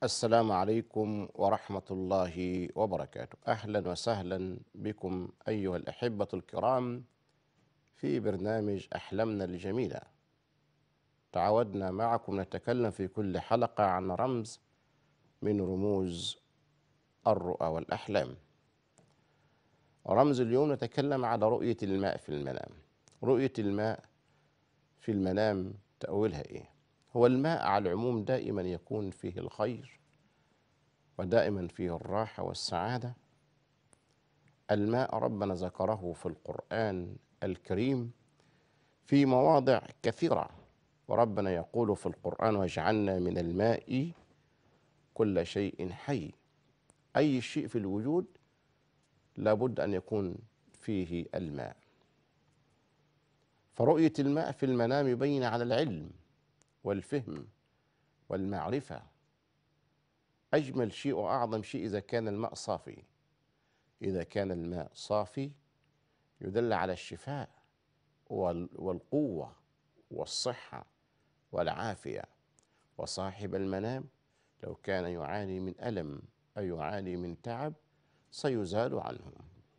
السلام عليكم ورحمة الله وبركاته أهلا وسهلا بكم أيها الأحبة الكرام في برنامج أحلامنا الجميلة تعودنا معكم نتكلم في كل حلقة عن رمز من رموز الرؤى والأحلام رمز اليوم نتكلم على رؤية الماء في المنام رؤية الماء في المنام تأويلها إيه هو الماء على العموم دائما يكون فيه الخير ودائما فيه الراحة والسعادة الماء ربنا ذكره في القرآن الكريم في مواضع كثيرة وربنا يقول في القرآن واجعلنا من الماء كل شيء حي أي شيء في الوجود لابد أن يكون فيه الماء فرؤية الماء في المنام يبين على العلم والفهم والمعرفة أجمل شيء وأعظم شيء إذا كان الماء صافي إذا كان الماء صافي يدل على الشفاء وال- والقوة والصحة والعافية وصاحب المنام لو كان يعاني من ألم أو يعاني من تعب سيزال عنه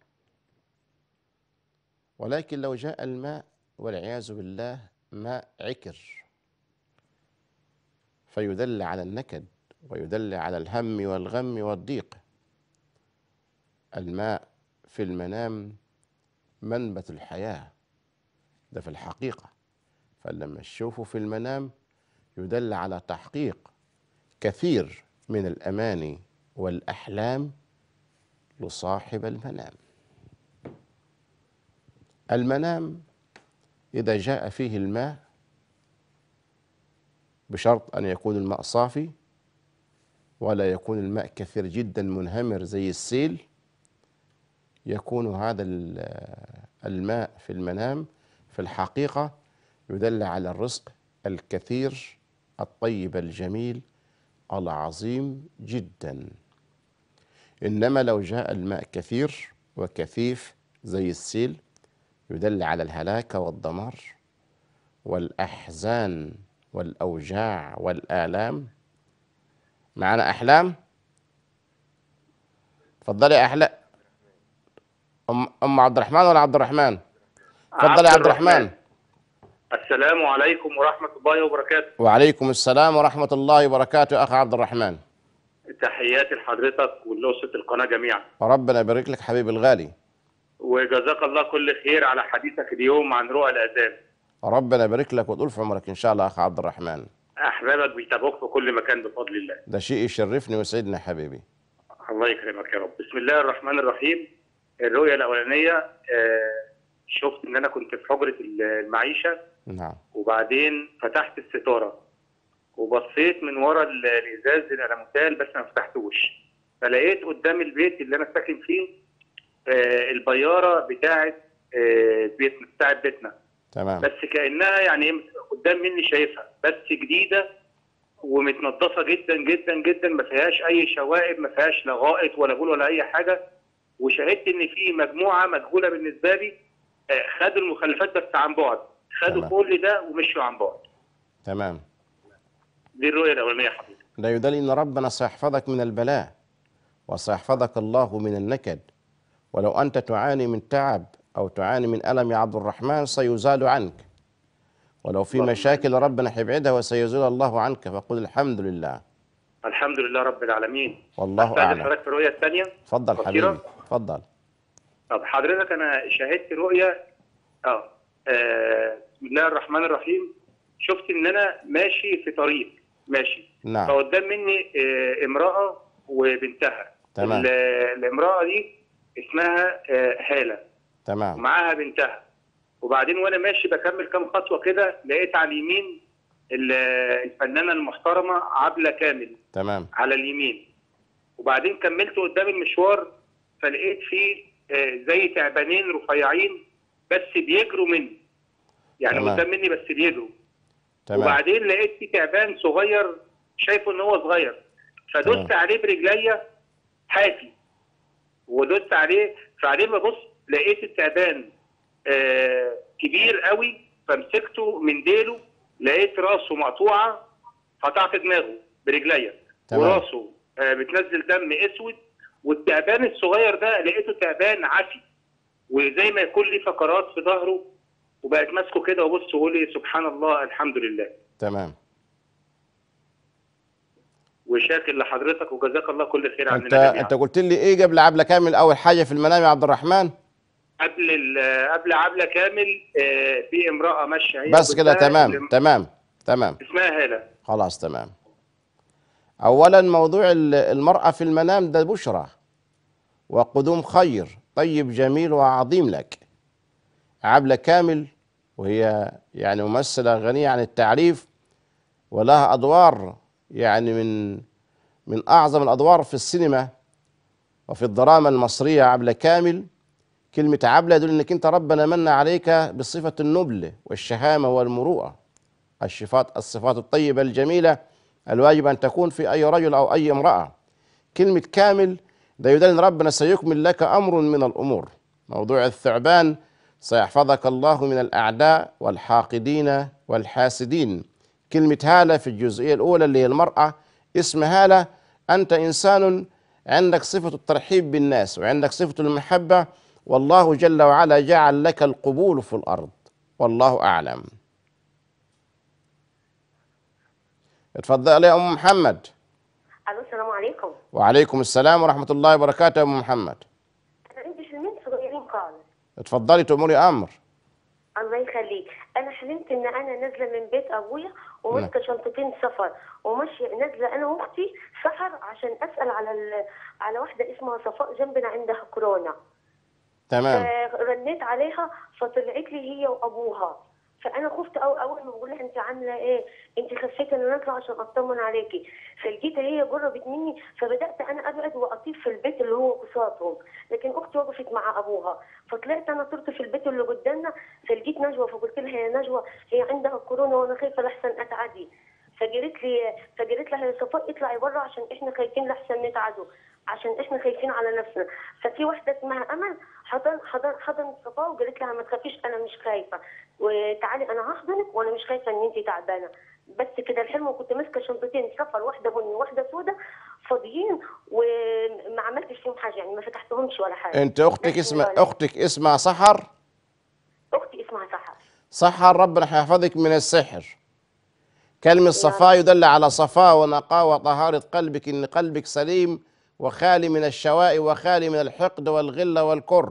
ولكن لو جاء الماء والعياذ بالله ماء عكر فيدل على النكد ويدل على الهم والغم والضيق الماء في المنام منبت الحياة ده في الحقيقة فلما تشوفه في المنام يدل على تحقيق كثير من الأماني والأحلام لصاحب المنام المنام إذا جاء فيه الماء بشرط أن يكون الماء صافي ولا يكون الماء كثير جدا منهمر زي السيل يكون هذا ال- الماء في المنام في الحقيقة يدل على الرزق الكثير الطيب الجميل العظيم جدا إنما لو جاء الماء كثير وكثيف زي السيل يدل على الهلاك والدمار والأحزان والأوجاع والآلام معنا أحلام اتفضلي يا أحلام أم أم عبد الرحمن ولا عبد الرحمن اتفضلي يا عبد الرحمن السلام عليكم ورحمة الله وبركاته وعليكم السلام ورحمة الله وبركاته أخ عبد الرحمن تحياتي لحضرتك ولأسرة القناة جميعا ربنا يبارك لك حبيبي الغالي وجزاك الله كل خير على حديثك اليوم عن رؤى الآذان ربنا يبارك لك ويطول في عمرك إن شاء الله أخ عبد الرحمن أحبابك بيتابعوك في كل مكان بفضل الله ده شيء يشرفني ويسعدني يا حبيبي الله يكرمك يا رب بسم الله الرحمن الرحيم الرؤية الأولانية آه، شفت إن أنا كنت في حجرة المعيشة نعم وبعدين فتحت الستارة وبصيت من ورا ال- الإزاز الألموتال بس ما فتحتوش فلقيت قدام البيت اللي أنا ساكن فيه آه، البيارة بتاعة آه، بيتنا بتاعة بيتنا تمام بس كأنها يعني إيه قدام مني شايفها بس جديدة ومتنضفة جدا جدا جدا ما فيهاش أي شوائب ما فيهاش لا غائط ولا بول ولا أي حاجة وشاهدت إن في مجموعة مجهولة بالنسبة لي آه، خدوا المخلفات بس عن بعد خدوا تمام. كل ده ومشوا عن بعد تمام دي الرؤية الأولانية حضرتك ده يدل ان ربنا سيحفظك من البلاء وسيحفظك الله من النكد ولو انت تعاني من تعب او تعاني من الم يا عبد الرحمن سيزال عنك ولو في اللهم مشاكل ربنا هيبعدها وسيزول الله عنك فقل الحمد لله الحمد لله رب العالمين والله أستاذن اعلم حضرتك في الرؤية الثانية اتفضل قصيرة؟ حبيبي اتفضل طب حضرتك أنا شاهدت رؤية آه آه، بسم الله الرحمن الرحيم شفت إن أنا ماشي في طريق ماشي نعم فقدام مني آه، امرأة وبنتها تمام. ال- الامرأة دي اسمها آه، هالة تمام ومعاها بنتها وبعدين وانا ماشي بكمل كام خطوه كده لقيت على اليمين ال- الفنانه المحترمه عبله كامل تمام على اليمين وبعدين كملت قدام المشوار فلقيت فيه آه، زي تعبانين رفيعين بس بيجروا مني يعني تمام. قدام مني بس بيجروا تمام وبعدين لقيت في تعبان صغير شايفه ان هو صغير فدوست تمام. عليه برجليا حافي ودوست عليه فبعدين ببص لقيت التعبان آه كبير قوي فمسكته من ديله لقيت راسه مقطوعه قطعت دماغه برجليا تمام. وراسه آه، بتنزل دم اسود والتعبان الصغير ده لقيته تعبان عفي وزي ما يكون ليه فقرات في ظهره وبقت ماسكه كده وبص وقول لي سبحان الله الحمد لله تمام وشاكر لحضرتك وجزاك الله كل خير عننا انت جميعا انت قلت لي ايه قبل عبله كامل اول حاجه في المنام يا عبد الرحمن قبل ال- قبل عبله كامل آه، في امراه ماشيه هي بس كده وبنتها تمام اللي- تمام تمام اسمها هاله خلاص تمام اولا موضوع ال- المراه في المنام ده بشرى وقدوم خير طيب جميل وعظيم لك عبله كامل وهي يعني ممثله غنيه عن التعريف ولها ادوار يعني من من اعظم الادوار في السينما وفي الدراما المصريه عبله كامل كلمه عبله يدل انك انت ربنا من عليك بصفه النبل والشهامه والمروءه الصفات الصفات الطيبه الجميله الواجب ان تكون في اي رجل او اي امراه كلمه كامل ده يدل ان ربنا سيكمل لك امر من الامور موضوع الثعبان سيحفظك الله من الاعداء والحاقدين والحاسدين كلمه هاله في الجزئيه الاولى اللي هي المراه اسم هاله انت انسان عندك صفه الترحيب بالناس وعندك صفه المحبه والله جل وعلا جعل لك القبول في الارض والله اعلم اتفضل يا ام محمد الو السلام عليكم وعليكم السلام ورحمه الله وبركاته يا ام محمد انا عندي فيلمين صغيرين خالص اتفضلي تأمري امر الله يخليك انا حلمت ان انا نازله من بيت ابويا وماسكه شنطتين سفر وماشيه نازله انا واختي سحر عشان اسال على ال... على واحده اسمها صفاء جنبنا عندها كورونا تمام فرنيت عليها فطلعت لي هي وابوها فانا خفت أو اول ما بقول لها انت عامله ايه انت خفيتي ان انا اطلع عشان اطمن عليكي فلقيتها هي جربت مني فبدات انا ابعد واطير في البيت اللي هو قصادهم لكن اختي وقفت مع ابوها فطلعت انا طرت في البيت اللي قدامنا فلقيت نجوى فقلت لها يا نجوى هي عندها كورونا وانا خايفه لحسن اتعدي فجريت لي فجريت لها يا صفاء اطلعي بره عشان احنا خايفين لحسن نتعدوا عشان احنا خايفين على نفسنا ففي واحده اسمها امل حضن حضن حضن صفاء وقالت لها ما تخافيش انا مش خايفه وتعالي انا هحضنك وانا مش خايفه ان انت تعبانه بس كده الحلم وكنت ماسكه شنطتين سفر واحده بني واحده سوداء فاضيين وما عملتش فيهم حاجه يعني ما فتحتهمش ولا حاجه انت اختك بس اسمها ولا- اختك اسمها سحر اختي اسمها سحر سحر ربنا حيحفظك من السحر كلمة يا صفاء يدل على صفاء ونقاء وطهارة قلبك إن قلبك سليم وخالي من الشواء وخالي من الحقد والغلة والكر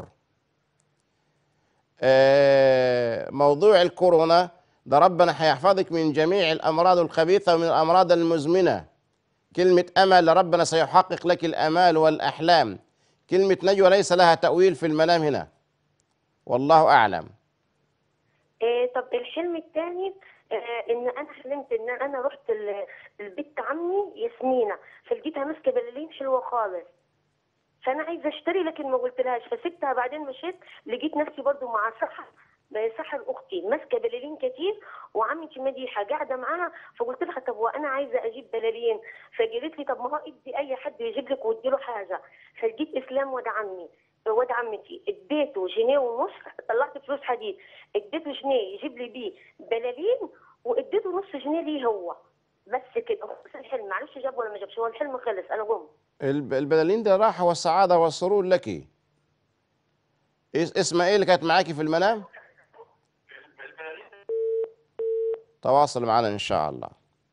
آه، موضوع الكورونا ده ربنا حيحفظك من جميع الأمراض الخبيثة ومن الأمراض المزمنة كلمة أمل ربنا سيحقق لك الأمال والأحلام كلمة نجوى ليس لها تأويل في المنام هنا والله أعلم إيه طب الحلم الثاني آه ان انا حلمت ان انا رحت ال- البيت عمي ياسمينه فلقيتها ماسكه بلالين حلوه خالص فانا عايزه اشتري لكن ما قلتلهاش فسبتها بعدين مشيت لقيت نفسي برضو مع سحر سحر اختي ماسكه بلالين كتير وعمتي مديحه قاعده معاها فقلت لها طب وانا عايزه اجيب بلالين فقالت لي طب ما هو ادي اي حد يجيب لك وادي له حاجه فلقيت اسلام واد عمي واد عمتي اديته جنيه ونص طلعت فلوس حديد اديته جنيه يجيب لي بيه بلالين واديته نص جنيه ليه هو بس كده خلص الحلم معلش جاب ولا ما جابش هو الحلم خلص انا قمت الب- البلالين ده راحة والسعادة والسرور لك إس- اسمها ايه اللي كانت معاكي في المنام تواصل معنا ان شاء الله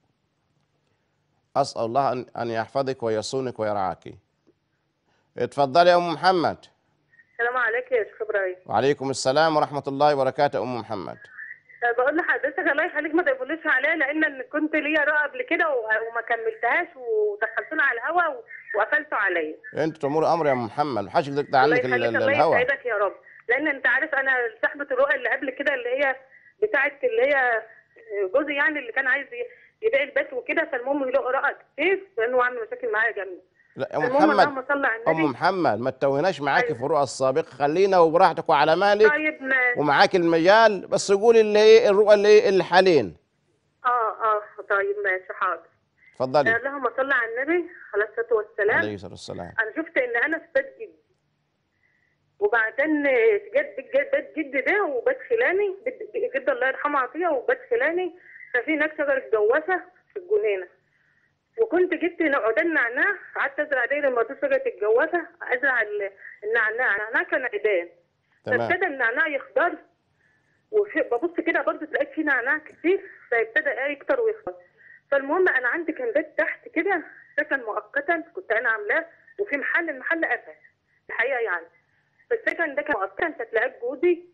اسال الله ان ان يحفظك ويصونك ويرعاك اتفضلي يا ام محمد السلام عليكم يا شيخ ابراهيم وعليكم السلام ورحمه الله وبركاته ام محمد بقول لحضرتك الله يخليك ما تقوليش عليها لان أنا كنت ليا رؤى قبل كده و- وما كملتهاش ودخلتونا على الهوا و- وقفلتوا عليا انت تأمر امر يا ام محمد محدش يقدر يقطع الله عنك ال- يخليك ال- الله الهوى يسعدك يا رب لان انت عارف انا صاحبه الرؤى اللي قبل كده اللي هي بتاعت اللي هي جوزي يعني اللي كان عايز ي- يبيع البيت وكده فالمهم يلاقوا رؤى كتير لانه عامل مشاكل معايا جامده لا يا ام المهم محمد اللهم صل على ام النبي محمد ما تتوهناش معاكي أيوة. في الرؤى السابقه خلينا وبراحتك وعلى مالك طيب ما ومعاك المجال بس قولي اللي ايه الرؤى اللي ايه اللي حالين اه اه طيب ماشي حاضر اتفضلي اللهم صل على النبي عليه الصلاه والسلام عليه الصلاه والسلام انا شفت ان انا في بيت جدي وبعدين جت بيت بيت جدي ده وبيت خلاني بيت- جد الله يرحمه عطيه وبيت خلاني ففي هناك شجره جوافه في الجنينه وكنت جبت عودان نعناع قعدت ازرع دي لما تصل تتجوزها ازرع ال- النعناع النعناع كان عيدان تمام فابتدى النعناع يخضر وببص كده برضه لقيت فيه نعناع كتير فابتدى ايه يكتر ويخضر فالمهم انا عندي كان بيت تحت كده سكن مؤقتا كنت انا عاملاه وفي محل المحل قفل الحقيقه يعني فالسكن ده كان مؤقتا فتلاقيت جوزي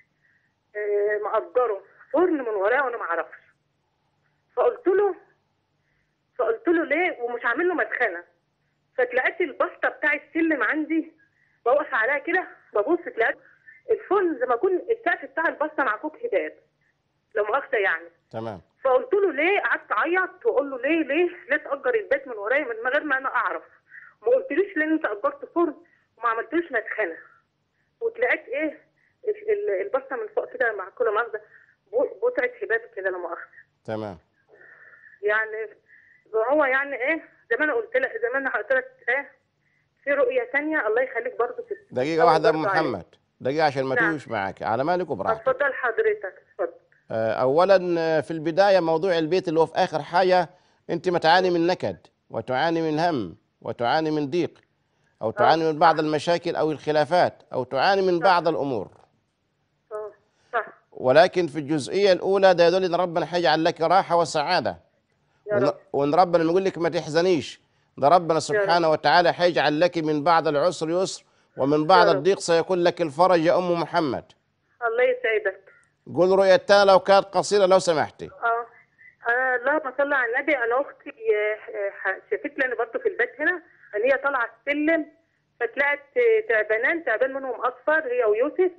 آه، مأجره فرن من وراه وانا ما اعرفش فقلت له فقلت له ليه ومش عامل له مدخنه فتلاقيت البسطه بتاع السلم عندي بوقف عليها كده ببص تلاقيت الفرن زي ما يكون السقف بتاع البسطه معكوك هباب لو مؤاخذه يعني تمام فقلت له ليه قعدت اعيط واقول له ليه ليه ليه تاجر البيت من ورايا من غير ما انا اعرف ما قلتليش ليه انت اجرت فرن وما عملتليش مدخنه وتلاقيت ايه ال- ال- البسطه من فوق كده مع كل مؤاخذه بو- بقعه هباب كده لا مؤاخذه تمام يعني هو يعني ايه زي ما انا قلت لك زي ما انا قلت لك ايه في رؤيه ثانيه الله يخليك برضه في دقيقة واحدة يا أم برضه عليك. محمد دقيقة عشان ما نعم. توش معك على مالك وبراحتك اتفضل حضرتك اتفضل آه، أولا آه، في البداية موضوع البيت اللي هو في آخر حاجة أنت ما تعاني من نكد وتعاني من هم وتعاني من ضيق أو تعاني من بعض المشاكل أو الخلافات أو تعاني من بعض الأمور اه صح ولكن في الجزئية الأولى ده يدل أن ربنا هيجعل لك راحة وسعادة يا وإن- رب وإن ربنا يقول لك ما تحزنيش ده ربنا سبحانه وتعالى هيجعل لك من بعد العسر يسر ومن بعد يا رب. الضيق سيكون لك الفرج يا أم محمد الله يسعدك قول رؤيتنا لو كانت قصيرة لو سمحتي اه انا اللهم صل على النبي انا اختي آه، آه، شافت لي انا برضه في البيت هنا ان هي طالعه السلم فطلعت آه، تعبانان تعبان منهم اصفر هي ويوسف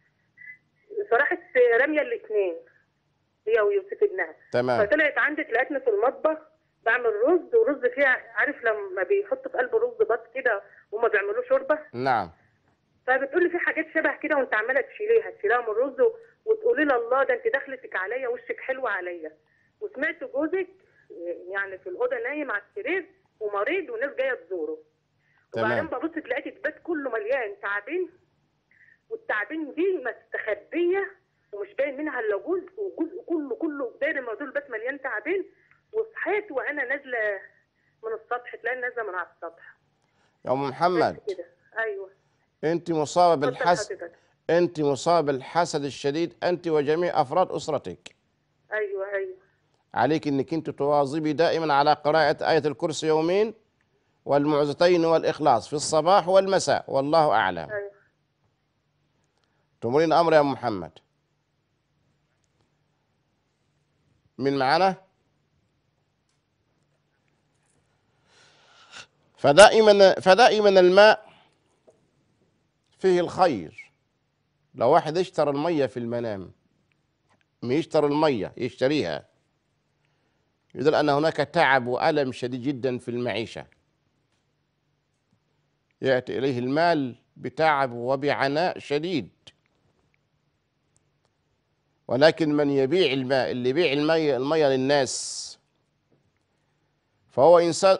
فراحت آه، راميه الاثنين هي ويوسف ابنها تمام فطلعت عندي تلاقتني في المطبخ بعمل رز ورز فيها عارف لما بيحطوا في قلب الرز بط كده وما بيعملوه شوربه نعم فبتقول لي في حاجات شبه كده وانت عماله تشيليها تشيليها من الرز و- وتقولي لي الله ده انت دخلتك عليا وشك حلو عليا وسمعت جوزك يعني في الاوضه نايم على السرير ومريض وناس جايه تزوره وبعدين تمام ببص لقيت البيت كله مليان تعابين والتعابين دي مستخبيه ومش باين منها الا جزء والجزء كله كله داير ما دول البيت مليان تعابين وصحيت وانا نازله من السطح تلاقي نازله من على السطح يا أم محمد بس كده ايوه أنت مصابة اتفضل بالحسد حضرتك. أنت مصابة بالحسد الشديد أنت وجميع أفراد أسرتك ايوه ايوه عليك أنك أنت تواظبي دائما على قراءة آية الكرسي يومين والمعوذتين والإخلاص في الصباح والمساء والله أعلم ايوه تمرين أمر يا أم محمد من معنا فدائما فدائما الماء فيه الخير لو واحد اشترى المية في المنام ما يشتري المية يشتريها يدل أن هناك تعب وألم شديد جدا في المعيشة يأتي إليه المال بتعب وبعناء شديد ولكن من يبيع الماء اللي يبيع المية المية للناس فهو إنسان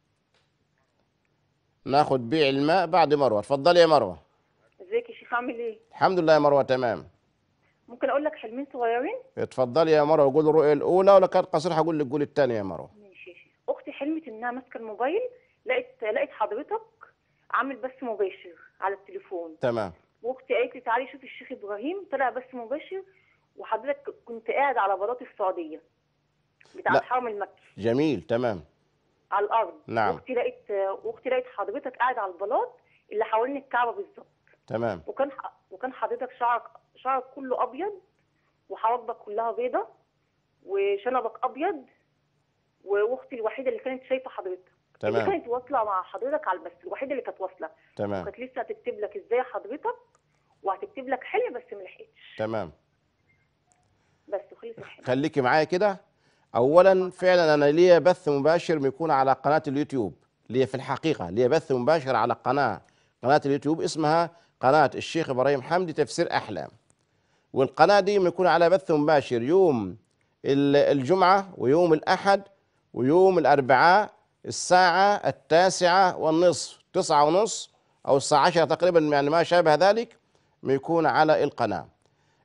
ناخد بيع الماء بعد مروة اتفضلي يا مروة ازيك يا شيخ عامل ايه؟ الحمد لله يا مروة تمام ممكن اقول لك حلمين صغيرين؟ اتفضلي يا مروة قول الرؤية الأولى ولا كانت قصيرة هقول لك قول الثانية يا مروة ماشي يا شيخ اختي حلمت انها ماسكه الموبايل لقيت لقيت حضرتك عامل بث مباشر على التليفون تمام واختي قالت لي تعالي شوفي الشيخ ابراهيم طلع بث مباشر وحضرتك كنت قاعد على بلاط السعوديه بتاع لا. الحرم المكي جميل تمام على الارض نعم. واختي لقيت واختي لقيت حضرتك قاعد على البلاط اللي حوالين الكعبه بالظبط تمام وكان وكان حضرتك شعرك شعرك كله ابيض وحواجبك كلها بيضه وشنبك ابيض واختي الوحيده اللي كانت شايفه حضرتك اللي تمام كانت واصله مع حضرتك على البث الوحيده اللي كانت واصله تمام كانت لسه هتكتب لك ازاي حضرتك وهتكتب لك حلم بس ما لحقتش تمام بس وخلص الحلم خليكي معايا كده اولا فعلا انا ليا بث مباشر بيكون على قناه اليوتيوب ليا في الحقيقه ليا بث مباشر على قناه قناه اليوتيوب اسمها قناه الشيخ ابراهيم حمدي تفسير احلام والقناه دي بيكون على بث مباشر يوم ال- الجمعه ويوم الاحد ويوم الاربعاء الساعه التاسعه والنصف تسعة ونص او الساعه عشرة تقريبا يعني ما شابه ذلك بيكون على القناه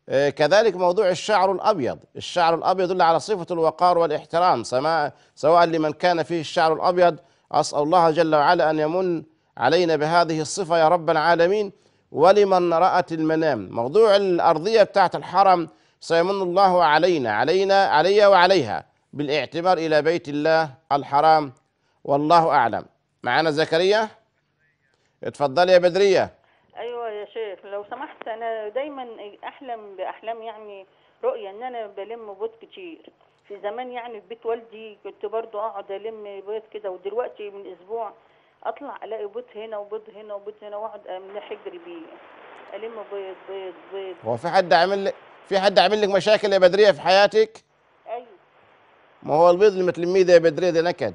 آه، كذلك موضوع الشعر الأبيض الشعر الأبيض يدل على صفة الوقار والاحترام سواء سواء لمن كان فيه الشعر الأبيض أسأل الله جل وعلا أن يمن علينا بهذه الصفة يا رب العالمين ولمن رأت المنام موضوع الأرضية بتاعت الحرم سيمن الله علينا علينا علي وعليها بالاعتبار إلى بيت الله الحرام والله أعلم معنا زكريا اتفضلي يا بدرية ايوه يا شيخ لو سمحت انا دايما احلم باحلام يعني رؤيه ان انا بلم بيض كتير في زمان يعني في بيت والدي كنت برضو اقعد الم بيض كده ودلوقتي من اسبوع اطلع الاقي بيض هنا وبيض هنا وبيض هنا واقعد من حجري بيه الم بيض بيض بيض هو في حد عامل لك في حد عامل لك مشاكل يا بدرية في حياتك ايوه ما هو البيض اللي متلميه ده يا بدرية ده نكد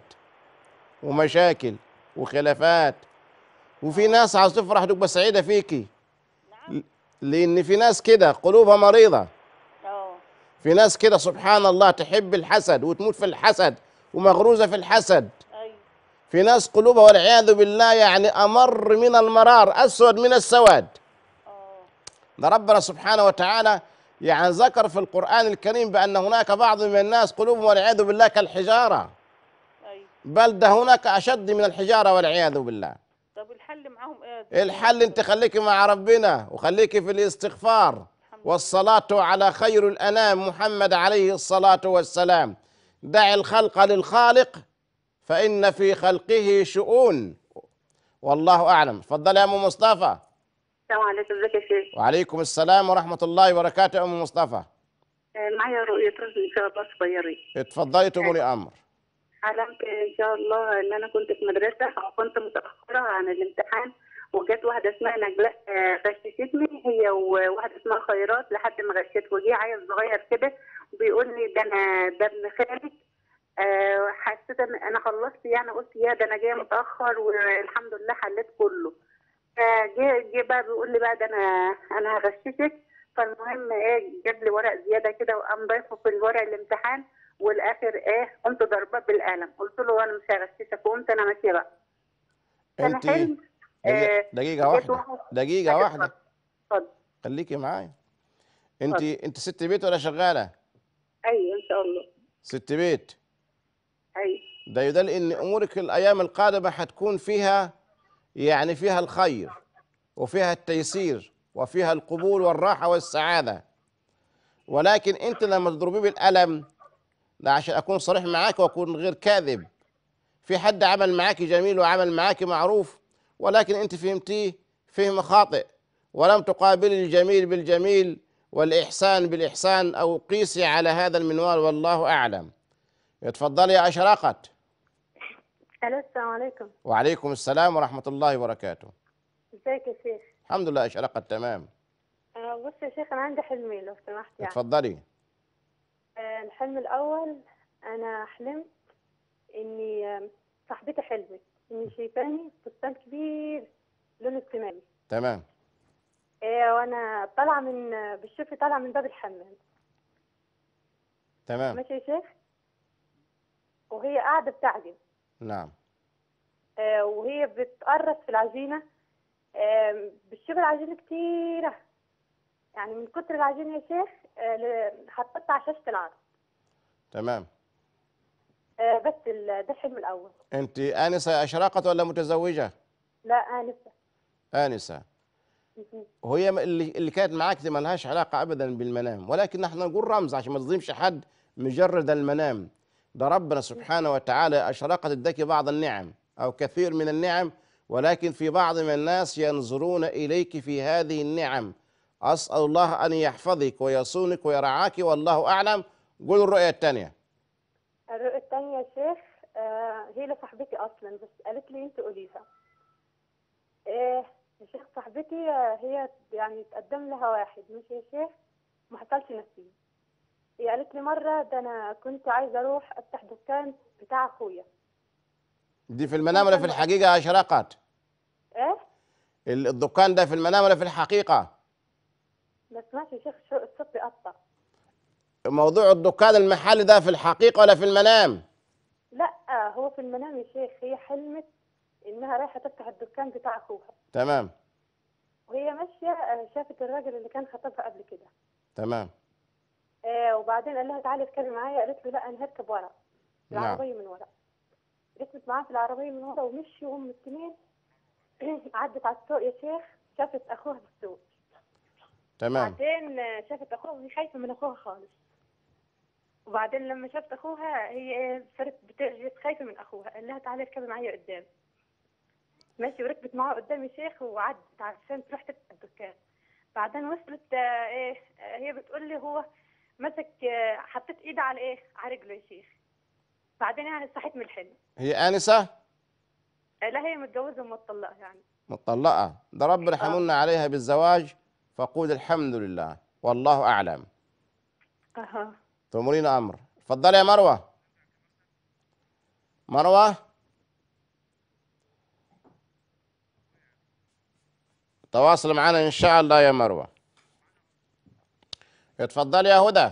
ومشاكل وخلافات وفي ناس عاوز تفرح تبقى سعيدة فيكي نعم لأن في ناس كده قلوبها مريضة اه في ناس كده سبحان الله تحب الحسد وتموت في الحسد ومغروزة في الحسد ايوه في ناس قلوبها والعياذ بالله يعني أمر من المرار أسود من السواد اه ده ربنا سبحانه وتعالى يعني ذكر في القرآن الكريم بأن هناك بعض من الناس قلوبهم والعياذ بالله كالحجارة ايوه بل ده هناك أشد من الحجارة والعياذ بالله طب الحل معاهم ايه الحل انت خليكي مع ربنا وخليكي في الاستغفار والصلاة على خير الأنام محمد عليه الصلاة والسلام دع الخلق للخالق فإن في خلقه شؤون والله أعلم تفضل يا أم مصطفى السلام عليكم ازيك يا شيخ وعليكم السلام ورحمة الله وبركاته يا أم مصطفى آه، معايا رؤية رجل ان شاء الله صغيرين اتفضلي تمري أمر حلمت ان شاء الله ان انا كنت في مدرسة وكنت متأخرة عن الامتحان وجت واحدة اسمها نجلاء آه، غششتني هي وواحدة اسمها خيرات لحد ما غشت وجي عيل صغير كده وبيقول لي ده انا ده ابن خالك آه، حسيت ان انا خلصت يعني قلت يا ده انا جايه متاخر والحمد لله حليت كله فجه جه بقى بيقول لي بقى ده انا انا هغششك فالمهم ايه جاب لي ورق زياده كده وقام ضايفه في الورق الامتحان والاخر ايه قمت ضرباه بالقلم قلت له انا مش هغششك وقمت انا ماشيه بقى كان انت حلم دقيقة, آه، دقيقة جت واحدة واحد- دقيقة اتفضل، واحدة اتفضل خليكي معايا انت اتفضل. انت ست بيت ولا شغالة ايوه ان شاء الله ست بيت ايوه ده يدل ان امورك الايام القادمه حتكون فيها يعني فيها الخير وفيها التيسير وفيها القبول والراحه والسعاده ولكن انت لما تضربيه بالقلم ده عشان اكون صريح معاك واكون غير كاذب في حد عمل معاك جميل وعمل معاك معروف ولكن انت فهمتيه فهم خاطئ ولم تقابل الجميل بالجميل والاحسان بالاحسان او قيسي على هذا المنوال والله اعلم اتفضلي يا اشرقت الو السلام عليكم وعليكم السلام ورحمة الله وبركاته ازيك يا شيخ الحمد لله أشرقت تمام آه، بص يا شيخ انا عندي حلمين لو سمحت يعني اتفضلي آه، الحلم الاول انا حلمت اني آه، صاحبتي حلمت اني شايفاني فستان كبير لونه سماوي تمام آه، وانا طالعه من آه، بالشوفي طالعه من باب الحمام تمام ماشي يا شيخ وهي قاعده بتعجن نعم آه، وهي بتقرص في العجينه آه، بتشوف العجينه كتيره يعني من كتر العجينه يا شيخ آه، ل- حطيتها على شاشه العرض تمام آه، بس ال- ده الحلم الاول أنت آنسة يا أشرقت ولا متزوجة؟ لا انسه آنسة وهي م- اللي, اللي كانت معاك دي ملهاش علاقة أبدا بالمنام ولكن نحن نقول رمز عشان ما تظلمش حد مجرد المنام ده ربنا سبحانه وتعالى أشرقت اداك بعض النعم أو كثير من النعم ولكن في بعض من الناس ينظرون إليك في هذه النعم أسأل الله أن يحفظك ويصونك ويرعاك والله أعلم قول الرؤية الثانية الرؤية التانية يا شيخ آه هي لصاحبتي أصلا بس قالت لي أنت قوليها إيه يا شيخ صاحبتي آه، هي يعني تقدم لها واحد مش يا شيخ ما حصلش نصيب هي قالت لي مرة ده أنا كنت عايزة أروح أفتح دكان بتاع أخويا دي في المنام ولا في الحقيقة يا أشرقت إيه ال- الدكان ده في المنام ولا في الحقيقة ما سمعتش يا شيخ شو الصوت بيقطع موضوع الدكان المحل ده في الحقيقة ولا في المنام لا آه هو في المنام يا شيخ هي حلمت إنها رايحة تفتح الدكان بتاع أخوها تمام وهي ماشية آه، شافت الراجل اللي كان خطبها قبل كده تمام آه وبعدين قال لها تعالي اركبي معايا قالت له لا انا هركب ورا نعم. العربيه من ورا ركبت معاه في العربيه من ورا ومشوا هم الاثنين عدت على السوق يا شيخ شافت اخوها في السوق تمام بعدين آه، شافت اخوها وهي خايفه من اخوها خالص وبعدين لما شافت اخوها هي صارت بتعجز خايفه من اخوها قال لها تعالي اركبي معايا قدام ماشي وركبت معاه قدام يا شيخ وعدت عشان تروح تفتح الدكان بعدين وصلت آه، ايه آه، هي بتقول لي هو مسك آه، حطيت ايدي على ايه على رجله يا شيخ بعدين يعني صحيت من الحلم هي آنسة آه، لا هي متجوزه ومطلقه يعني مطلقة ده ربنا حملنا عليها بالزواج فقول الحمد لله والله أعلم اها تأمرين أمر اتفضلي يا مروة مروة تواصل معنا إن شاء الله يا مروة اتفضلي يا هدى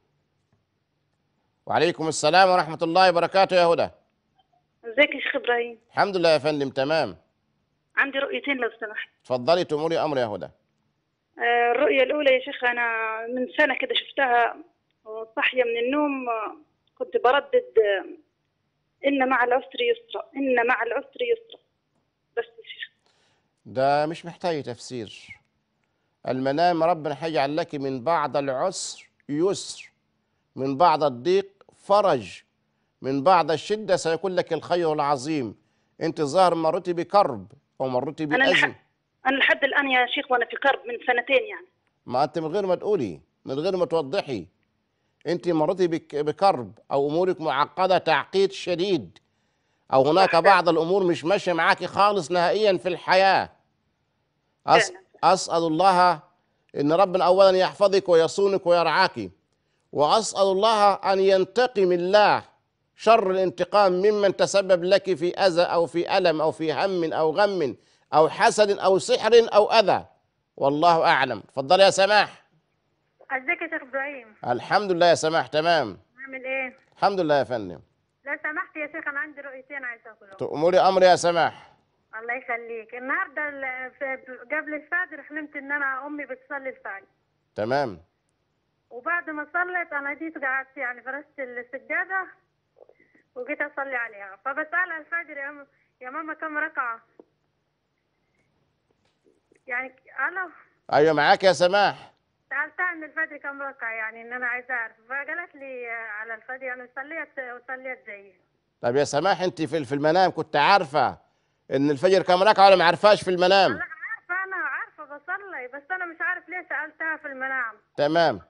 وعليكم السلام ورحمة الله وبركاته يا هدى ازيك يا شيخ ابراهيم الحمد لله يا فندم تمام عندي رؤيتين لو سمحت اتفضلي تأمري أمر يا هدى آه، الرؤية الأولى يا شيخ أنا من سنة كده شفتها صاحية من النوم آه، كنت بردد آه، إن مع العسر يسرا إن مع العسر يسرا بس يا شيخ ده مش محتاج تفسير المنام ربنا هيجعل لك من بعد العسر يسر من بعد الضيق فرج من بعد الشدة سيكون لك الخير العظيم انت ظاهر مرتي بكرب او مرتي أنا بأزم لح- أنا لحد الآن يا شيخ وأنا في كرب من سنتين يعني ما انت من غير ما تقولي من غير ما توضحي انت مرتي بك- بكرب او امورك معقده تعقيد شديد او هناك بعض الامور مش ماشيه معاكي خالص نهائيا في الحياه أس فعلا. اسال الله ان ربنا اولا يحفظك ويصونك ويرعاك واسال الله ان ينتقم الله شر الانتقام ممن تسبب لك في اذى او في الم او في هم او غم او حسد او سحر او اذى والله اعلم تفضلي يا سماح ازيك يا شيخ ابراهيم الحمد لله يا سماح تمام عامل ايه الحمد لله يا فندم لو سمحت يا شيخ انا عندي رؤيتين عايزه اقولهم تأمري امر يا سماح الله يخليك النهارده ال- في- قبل الفجر حلمت ان انا امي بتصلي الفجر تمام وبعد ما صلت انا جيت قعدت يعني فرشت السجاده وجيت اصلي عليها فبسالها الفجر يا م- يا ماما كم ركعه يعني الو ايوه معاك يا سماح سالتها من الفجر كم ركعه يعني ان انا عايزه اعرف فقالت لي آه، على الفجر يعني صليت وصليت زيي طب يا سماح انت في في المنام كنت عارفه ان الفجر كام ركعه ولا ما عارفاش في المنام لا عارفه انا عارفه بصلي بس انا مش عارف ليه سالتها في المنام تمام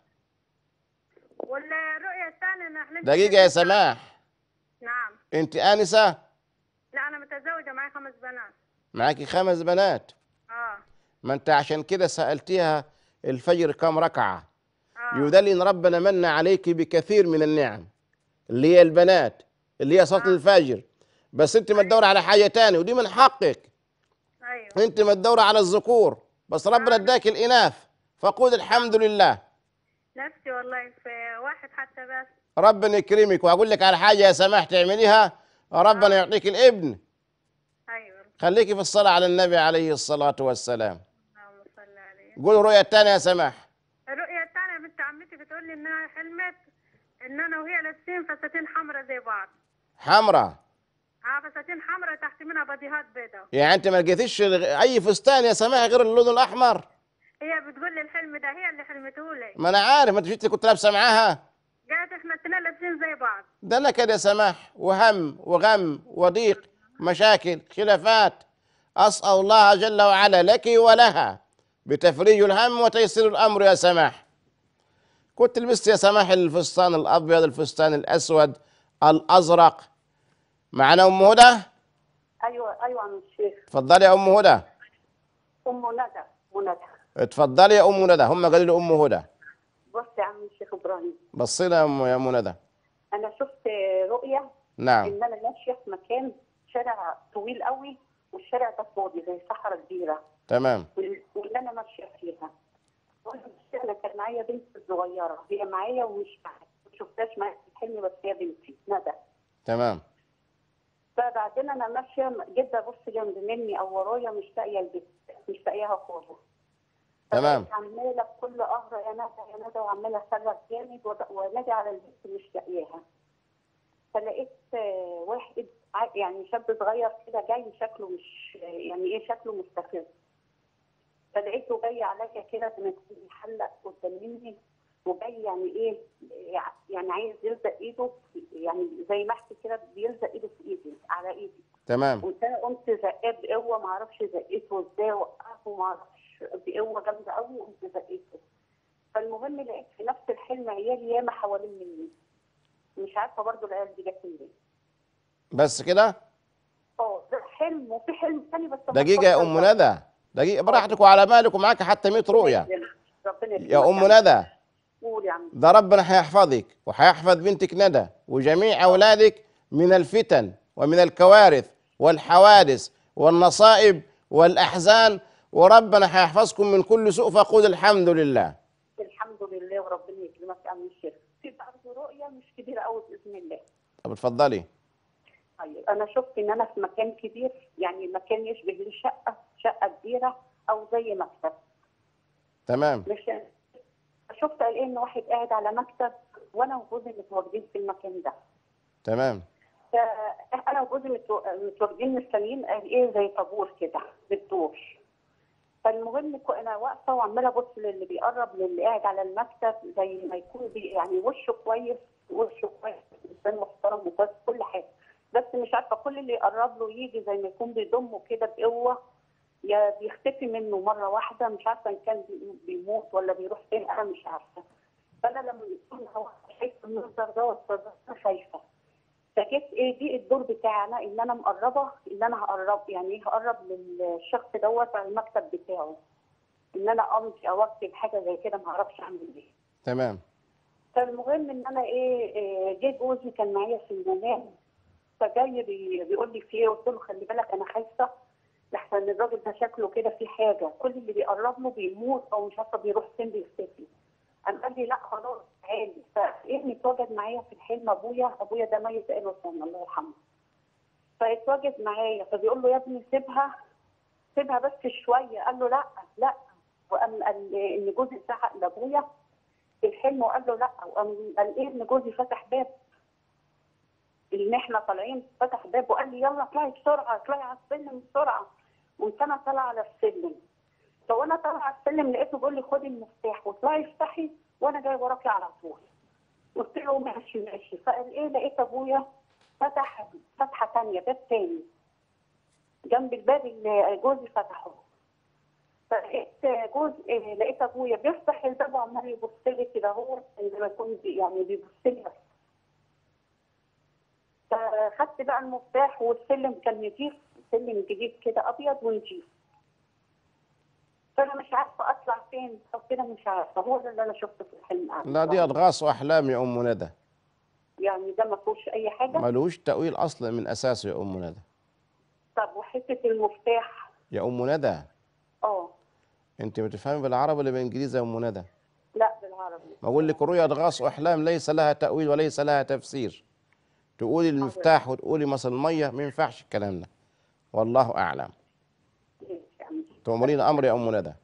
والرؤيه الثانيه انا حلمت دقيقه يا سماح نعم انت انسه لا انا متزوجه معي خمس بنات معاكي خمس بنات اه ما انت عشان كده سالتيها الفجر كام ركعه اه يدل ان ربنا من عليك بكثير من النعم اللي هي البنات اللي هي صلاه الفجر بس انت ما تدور على حاجه تاني ودي من حقك ايوه انت ما تدور على الذكور بس ربنا اداك الاناث فقول الحمد لله نفسي والله في واحد حتى بس ربنا يكرمك واقول لك على حاجه يا سماح تعمليها ربنا يعطيك الابن ايوه خليكي في الصلاه على النبي عليه الصلاه والسلام اللهم صل عليه قول الرؤيا الثانيه يا سماح الرؤيه الثانيه بنت عمتي بتقول لي انها حلمت ان انا وهي لابسين فساتين حمراء زي بعض حمراء اه فساتين حمراء تحت منها بديهات بيضاء يعني انت ما لقيتيش اي فستان يا سماح غير اللون الاحمر هي بتقول لي الحلم ده هي اللي حلمته لي ما انا عارف ما انت شفتي كنت لابسه معاها قالت احنا الاثنين لابسين زي بعض ده نكد يا سماح وهم وغم وضيق مشاكل خلافات أسأل الله جل وعلا لك ولها بتفريج الهم وتيسير الأمر يا سماح كنت لبست يا سماح الفستان الأبيض الفستان الأسود الأزرق معنا أم هدى ايوه ايوه عم الشيخ اتفضلي يا أم هدى ام ندى ندى اتفضلي يا أم ندى هم قالوا لي أم هدى بص يا عم الشيخ ابراهيم بصينا يا أم يا أم ندى انا شفت رؤيه نعم ان انا ماشيه في مكان شارع طويل قوي والشارع ده فاضي زي صحراء كبيره تمام وال- واللي انا ماشيه فيها وانا ماشية، انا كان معايا بنت صغيره هي معايا ومش معايا ما شفتهاش معايا في الحلم بس هي بنتي ندى تمام فبعدين انا ماشيه جيت ابص جنب مني او ورايا مش لاقيه البنت مش لاقياها خالص تمام عماله بكل قهر يا ندى يا ندى وعماله اصرخ جامد وب- وانادي على البنت مش لاقياها فلقيت آه، واحد ع- يعني شاب صغير كده جاي شكله مش يعني ايه شكله مستفز فلقيته جاي عليا كده زي ما يكون بيحلق قدام مني وجاي يعني ايه يع- يعني عايز يلزق ايده في- يعني زي ما احكي كده بيلزق ايده في ايدي على ايدي تمام قمت انا قمت زقاه بقوه ما اعرفش زقيته ازاي وقعته ما اعرفش بقوه جامده قوي وقمت زقيته فالمهم لقيت في نفس الحلم عيال ياما حوالين مني مش عارفه برضو العيال دي جت منين بس كده اه ده حلم وفي حلم ثاني بس ما دقيقة يا أم ندى دقيقة براحتك وعلى مالك ومعاك حتى 100 رؤية ربنا يكرمك يا أم ندى قول يا عم ده ربنا هيحفظك وهيحفظ بنتك ندى وجميع أولادك من الفتن ومن الكوارث والحوادث والنصائب والأحزان وربنا هيحفظكم من كل سوء فقول الحمد لله الحمد لله وربنا يكرمك يا عم الشيخ في برضه رؤيه مش كبيره قوي باذن الله طب اتفضلي طيب انا شفت ان انا في مكان كبير يعني مكان يشبه لي شقه شقه كبيره او زي مكتب تمام مش شفت قال ان واحد قاعد على مكتب وانا وجوزي متواجدين في المكان ده تمام فانا وجوزي متو- متواجدين مستنيين قال ايه زي طابور كده بالدور فالمهم كو- انا واقفه وعماله ابص للي بيقرب للي قاعد على المكتب زي ما يكون بي يعني وشه كويس وشه كويس انسان محترم وكويس كل حاجه بس مش عارفه كل اللي يقرب له يجي زي ما يكون بيضمه كده بقوه يا بيختفي منه مره واحده مش عارفه ان كان بي- بيموت ولا بيروح فين انا مش عارفه فانا لما يكون هو شايف المنظر ده انا خايفه فجيت ايه دي الدور بتاعنا ان انا مقربه ان انا هقرب يعني ايه هقرب للشخص دوت على المكتب بتاعه ان انا امشي او اكتب حاجه زي كده ما اعرفش اعمل ايه تمام فالمهم ان انا ايه إيه، جه جوزي كان معايا في المنام فجاي بي- بيقول لي في ايه قلت له خلي بالك انا خايفه لحسن الراجل ده شكله كده في حاجه كل اللي بيقرب له بيموت او مش عارفه بيروح فين بيختفي قام قال لي لا خلاص تعالي فابني اتواجد معايا في الحلم ابويا ابويا ده ميت بقاله سنه الله يرحمه فاتواجد معايا فبيقول له يا ابني سيبها سيبها بس شويه قال له لا لا وقام قال ان جوزي زعق لابويا في الحلم وقال له لا وقام قال ايه ان جوزي فتح باب ان احنا طالعين فتح باب وقال لي يلا اطلعي بسرعه اطلعي على السلم بسرعه قمت انا طالعه على السلم فوانا طالعه على السلم لقيته بيقول لي خدي المفتاح واطلعي افتحي وانا جاي وراكي على طول قلت له ماشي ماشي فقال ايه لقيت ابويا فتح فتحه ثانيه باب ثاني جنب الباب اللي جوزي فتحه فلقيت جوز إيه، لقيت ابويا بيفتح الباب وعمال يبص لي كده هو زي ما يكون بي- يعني بيبص لي بس فخدت بقى المفتاح والسلم كان نضيف سلم جديد كده ابيض ونضيف فانا مش عارفه اطلع فين او كده مش عارفه هو ده اللي انا شفته في الحلم لا دي أضغاث وأحلام يا أم ندى يعني ده ما فيهوش اي حاجه ملوش تأويل أصلا من أساسه يا أم ندى طب وحته المفتاح يا أم ندى اه أنت بتفهمي بالعربي ولا بالإنجليزي يا أم ندى لا بالعربي ما أقول لك رؤيا أضغاث وأحلام ليس لها تأويل وليس لها تفسير تقولي المفتاح وتقولي مثلا المية ما ينفعش الكلام ده والله أعلم تأمرين أمر يا أم ندى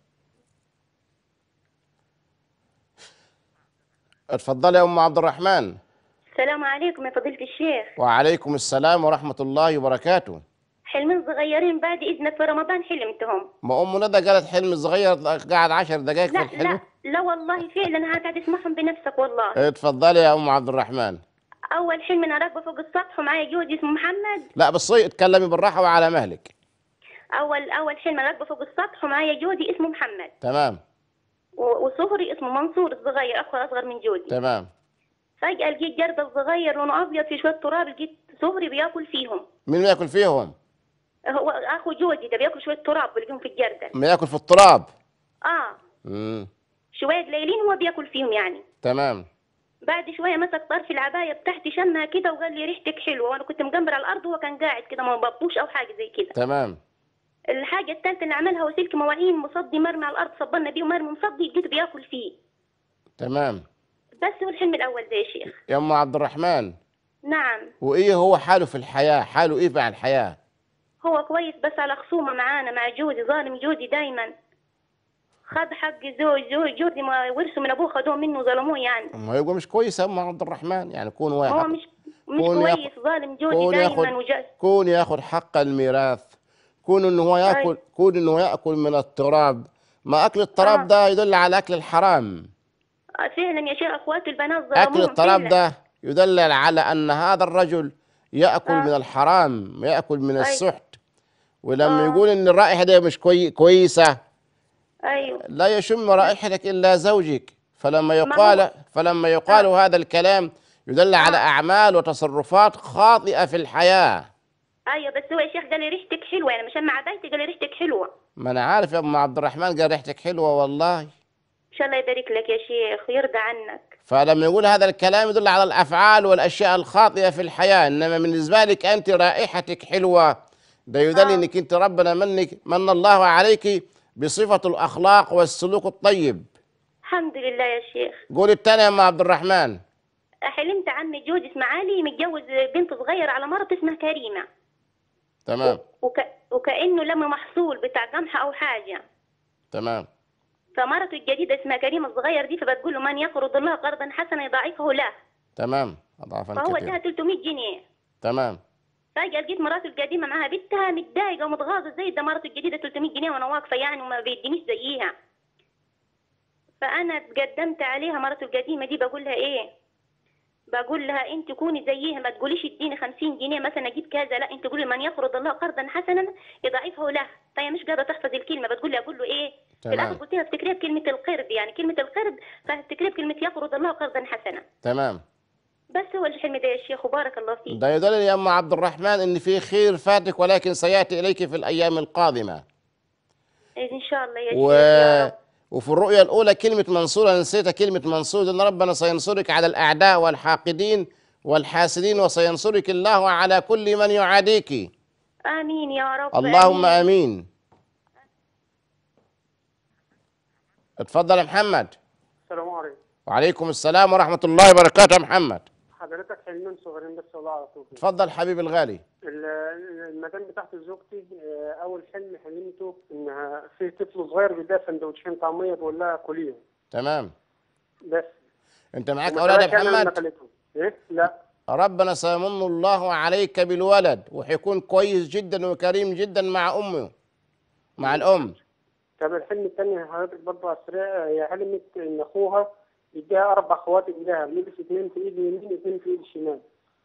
اتفضلي يا أم عبد الرحمن السلام عليكم يا فضيلة الشيخ وعليكم السلام ورحمة الله وبركاته حلمين صغيرين بعد إذنك في رمضان حلمتهم ما أم ندى قالت حلم صغير قعد عشر دقائق في لا الحلم لا لا والله فعلا هقعد اسمعهم بنفسك والله اتفضلي يا أم عبد الرحمن أول حلم أنا راكبة فوق السطح ومعايا جوزي اسمه محمد لا بالصي اتكلمي بالراحة وعلى مهلك أول أول حلم أنا راكبة فوق السطح ومعايا جوزي اسمه محمد تمام و- وصهري اسمه منصور الصغير أخو أصغر من جوزي تمام فجأة لقيت جردل صغير لونه أبيض في شوية تراب لقيت صهري بياكل فيهم مين ما ياكل فيهم هو أخو جوزي ده بياكل شوية تراب بلقيهم في الجردل ما ياكل في التراب آه امم شوية قليلين هو بياكل فيهم يعني تمام بعد شويه مسك طرف العبايه بتاعتي شمها كده وقال لي ريحتك حلوه وانا كنت مجمره على الارض وهو كان قاعد كده ما بطوش او حاجه زي كده تمام الحاجه الثالثه اللي عملها هو سلك مواعين مصدي مرمي على الارض صبنا بيه ومرمي مصدي لقيته بياكل فيه تمام بس هو الحلم الاول ده يا شيخ يا ام عبد الرحمن نعم وايه هو حاله في الحياه حاله ايه مع الحياه هو كويس بس على خصومه معانا مع جوزي ظالم جوزي دايما خد حق زوج زوج جوزي ما ورثه من ابوه خدوه منه ظلموه يعني ما يبقى مش كويس يا ام عبد الرحمن يعني كون هو واحد مش مش كون كويس ياخد- ظالم جوزي كون دايما ياخد وجا كون ياخد حق الميراث كون انه هو ياكل أي. كون انه ياكل من التراب ما اكل التراب آه. ده يدل على اكل الحرام فعلا يا شيخ اخواته البنات اكل ظلموهم التراب فعلا. ده يدلل على ان هذا الرجل ياكل آه. من الحرام ياكل من أي. السحت ولما آه. يقول ان الرائحه دي مش كوي كويسه ايوه لا يشم رائحتك الا زوجك فلما ما يقال هو- فلما يقال هذا الكلام يدل على اعمال وتصرفات خاطئه في الحياه ايوه بس هو يا شيخ قال لي ريحتك حلوه يعني مشان مع بيتي قال لي ريحتك حلوه ما انا عارف يا ام عبد الرحمن قال ريحتك حلوه والله ان شاء الله يبارك لك يا شيخ ويرضى عنك فلما يقول هذا الكلام يدل على الافعال والاشياء الخاطئه في الحياه انما بالنسبه لك انت رائحتك حلوه ده يدل آه. انك انت ربنا منك من الله عليك بصفه الاخلاق والسلوك الطيب الحمد لله يا شيخ قول الثاني يا ام عبد الرحمن حلمت عمي جوزي اسمه علي متجوز بنت صغيره على مرت اسمها كريمه تمام وك... وكانه لم محصول بتاع قمح او حاجه تمام فمرته الجديده اسمها كريمه الصغير دي فبتقول له من يقرض الله قرضا حسنا يضاعفه له تمام اضعافا فهو اداها كثيرا 300 جنيه تمام فجأة لقيت مراته القديمة معاها بنتها متضايقة ومتغاظة زي ده مرته الجديدة 300 جنيه وأنا واقفة يعني وما بيدينيش زيها. فأنا اتقدمت عليها مرته القديمة دي بقول لها إيه؟ بقول لها أنت كوني زيها ما تقوليش اديني 50 جنيه مثلا أجيب كذا لا أنت قولي من يقرض الله قرضا حسنا يضاعفه له فهي مش قادرة تحفظ الكلمة بتقول لي أقول له إيه؟ في الآخر تمام قلت لها افتكريها بكلمة القرض يعني كلمة القرض فافتكريها بكلمة يقرض الله قرضا حسنا. تمام بس هو الحلم ده يا شيخ وبارك الله فيك. ده يدل يا ام عبد الرحمن ان في خير فاتك ولكن سياتي اليك في الايام القادمه إن شاء الله يا شيخ و... يا رب. وفي الرؤيا الأولى كلمة منصور أنا نسيتها كلمة منصور أن ربنا سينصرك على الأعداء والحاقدين والحاسدين وسينصرك الله على كل من يعاديك آمين يا رب اللهم آمين اتفضل يا محمد السلام عليكم وعليكم السلام ورحمة الله وبركاته يا محمد حضرتك حلمين صغيرين بس والله على طول اتفضل حبيبي الغالي ال- المدام بتاعت زوجتي آه، اول حلم حلمته انها في طفل صغير بيديها سندوتشين طعميه بقول لها كليهم تمام بس أنت معاك وما أولاد يا خلاش أنا لما محمد خليتهم. ايه لا ربنا سيمن الله عليك بالولد وحيكون كويس جدا وكريم جدا مع أمه مع الأم طب الحلم الثاني حضرتك برضه على السريع هي حلمت ان اخوها يديها اربع اخوات ايديها بيلبس اثنين في ايد اليمين واثنين في ايد الشمال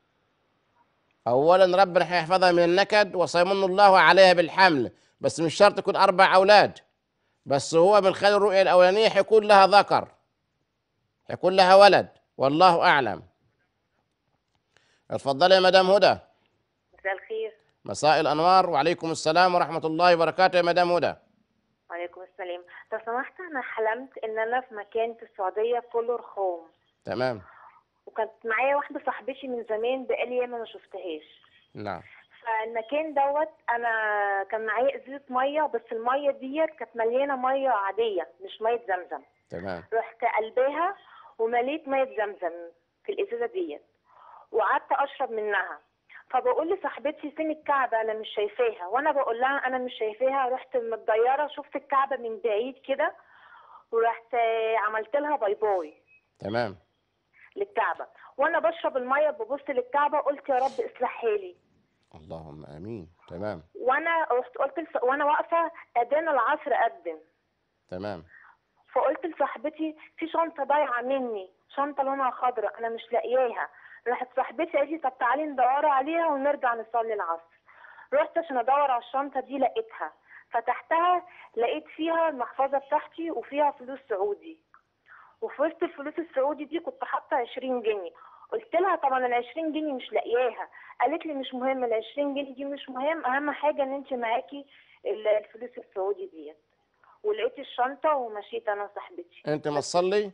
اولا ربنا هيحفظها من النكد وسيمن الله عليها بالحمل بس مش شرط يكون اربع اولاد بس هو من خلال الرؤيه الاولانيه حيكون لها ذكر حيكون لها ولد والله اعلم اتفضلي يا مدام هدى مساء الخير مساء الانوار وعليكم السلام ورحمه الله وبركاته يا مدام هدى وعليكم السلام لو سمحت انا حلمت ان انا في مكان في السعوديه كله رخام تمام وكانت معايا واحده صاحبتي من زمان بقالي ياما ما شفتهاش نعم فالمكان دوت انا كان معايا ازازه ميه بس الميه ديت كانت مليانه ميه عاديه مش ميه زمزم تمام رحت قلبها ومليت ميه زمزم في الازازه ديت وقعدت اشرب منها فبقول لصاحبتي فين الكعبه انا مش شايفاها وانا بقول لها انا مش شايفاها رحت متضيره شفت الكعبه من بعيد كده ورحت آه، عملت لها باي باي تمام للكعبه وانا بشرب الميه ببص للكعبه قلت يا رب اصلح حالي اللهم امين تمام وانا رحت قلت لص- وانا واقفه اذان العصر اقدم تمام فقلت لصاحبتي في شنطه ضايعه مني شنطه لونها خضراء انا مش لاقياها راحت صاحبتي قالت لي طب تعالي ندور عليها ونرجع نصلي العصر رحت عشان ادور على الشنطه دي لقيتها فتحتها لقيت فيها المحفظه بتاعتي وفيها فلوس سعودي وفي وسط الفلوس السعودي دي كنت حاطه 20 جنيه قلت لها طبعا ال 20 جنيه مش لاقياها قالت لي مش مهم ال 20 جنيه دي مش مهم اهم حاجه ان انت معاكي ال- الفلوس السعودي ديت ولقيت الشنطه ومشيت انا وصاحبتي انت ما تصلي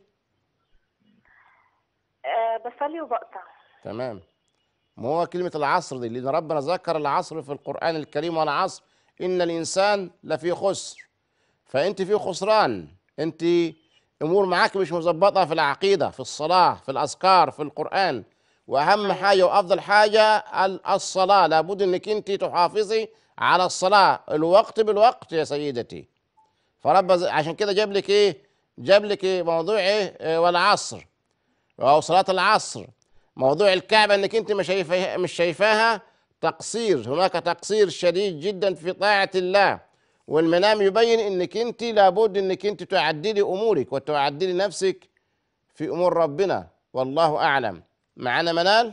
أه بصلي وبقطع تمام ما هو كلمة العصر دي لأن ربنا ذكر العصر في القرآن الكريم والعصر إن الإنسان لفي خسر فأنت في خسران أنت أمور معاك مش مظبطة في العقيدة في الصلاة في الأذكار في القرآن وأهم حاجة وأفضل حاجة ال- الصلاة لابد أنك أنت تحافظي على الصلاة الوقت بالوقت يا سيدتي فرب ز- عشان كده جاب لك ايه جاب لك إيه موضوع ايه آه، والعصر او صلاه العصر موضوع الكعبه انك انت مش شايفاها مش شايفاها تقصير هناك تقصير شديد جدا في طاعه الله والمنام يبين انك انت لابد انك انت تعدلي امورك وتعدلي نفسك في امور ربنا والله اعلم معنا منال